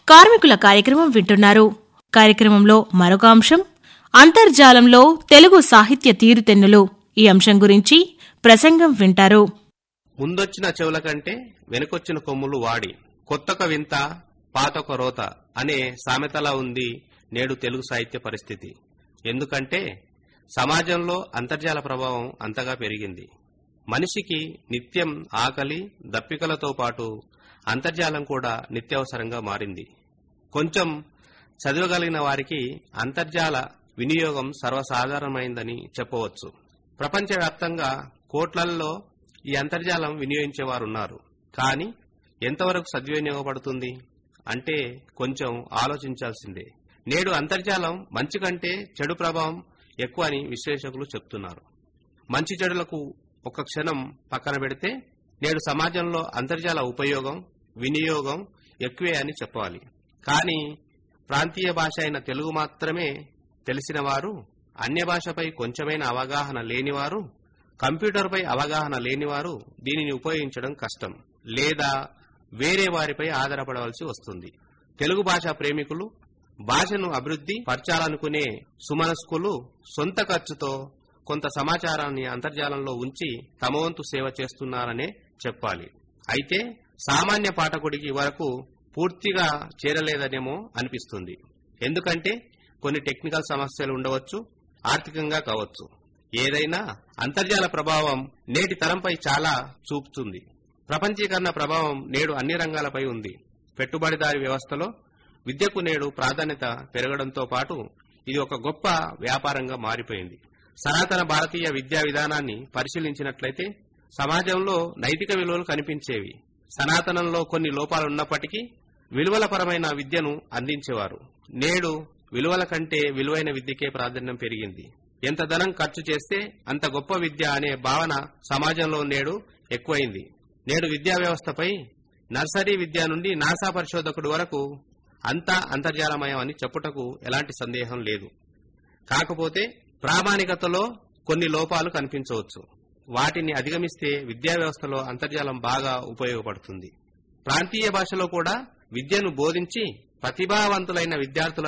కార్మికుల కార్యక్రమం వింటున్నారు కార్యక్రమంలో మరొక అంశం అంతర్జాలంలో తెలుగు సాహిత్య తీరుతెన్నులు ఈ అంశం గురించి ప్రసంగం వింటారు ముందొచ్చిన చెవుల కంటే వెనుకొచ్చిన కొమ్ములు వాడి కొత్తొక వింత పాతొక రోత అనే సామెతలా ఉంది నేడు తెలుగు సాహిత్య పరిస్థితి ఎందుకంటే సమాజంలో అంతర్జాల ప్రభావం అంతగా పెరిగింది మనిషికి నిత్యం ఆకలి దప్పికలతో పాటు అంతర్జాలం కూడా నిత్యావసరంగా మారింది కొంచెం చదవగలిగిన వారికి అంతర్జాల వినియోగం సర్వసాధారణమైందని చెప్పవచ్చు ప్రపంచవ్యాప్తంగా కోట్లల్లో ఈ అంతర్జాలం వినియోగించేవారున్నారు కానీ ఎంతవరకు సద్వినియోగపడుతుంది అంటే కొంచెం ఆలోచించాల్సిందే నేడు అంతర్జాలం మంచి కంటే చెడు ప్రభావం ఎక్కువ అని విశ్లేషకులు చెప్తున్నారు మంచి చెడులకు ఒక క్షణం పక్కన పెడితే నేడు సమాజంలో అంతర్జాల ఉపయోగం వినియోగం ఎక్కువే అని చెప్పాలి కానీ ప్రాంతీయ భాష అయిన తెలుగు మాత్రమే తెలిసిన వారు అన్య భాషపై కొంచెమైనా అవగాహన లేనివారు కంప్యూటర్పై అవగాహన లేనివారు దీనిని ఉపయోగించడం కష్టం లేదా వేరే వారిపై ఆధారపడవలసి వస్తుంది తెలుగు భాషా ప్రేమికులు భాషను అభివృద్ధి పరచాలనుకునే సుమనస్కులు సొంత ఖర్చుతో కొంత సమాచారాన్ని అంతర్జాలంలో ఉంచి తమ వంతు సేవ చేస్తున్నారనే చెప్పాలి అయితే సామాన్య పాఠకుడికి వరకు పూర్తిగా చేరలేదనేమో అనిపిస్తుంది ఎందుకంటే కొన్ని టెక్నికల్ సమస్యలు ఉండవచ్చు ఆర్థికంగా కావచ్చు ఏదైనా అంతర్జాల ప్రభావం నేటి తరంపై చాలా చూపుతుంది ప్రపంచీకరణ ప్రభావం నేడు అన్ని రంగాలపై ఉంది పెట్టుబడిదారి వ్యవస్థలో విద్యకు నేడు ప్రాధాన్యత పెరగడంతో పాటు ఇది ఒక గొప్ప వ్యాపారంగా మారిపోయింది సనాతన భారతీయ విద్యా విధానాన్ని పరిశీలించినట్లయితే సమాజంలో నైతిక విలువలు కనిపించేవి సనాతనంలో కొన్ని లోపాలు ఉన్నప్పటికీ విలువల పరమైన విద్యను అందించేవారు నేడు విలువల కంటే విలువైన విద్యకే ప్రాధాన్యం పెరిగింది ఎంత ధనం ఖర్చు చేస్తే అంత గొప్ప విద్య అనే భావన సమాజంలో నేడు ఎక్కువైంది నేడు విద్యా వ్యవస్థపై నర్సరీ విద్య నుండి నాసా పరిశోధకుడు వరకు అంతా అంతర్జాలమయం అని చెప్పుటకు ఎలాంటి సందేహం లేదు కాకపోతే ప్రామాణికతలో కొన్ని లోపాలు కనిపించవచ్చు వాటిని అధిగమిస్తే విద్యా వ్యవస్థలో అంతర్జాలం బాగా ఉపయోగపడుతుంది ప్రాంతీయ భాషలో కూడా విద్యను బోధించి ప్రతిభావంతులైన విద్యార్థుల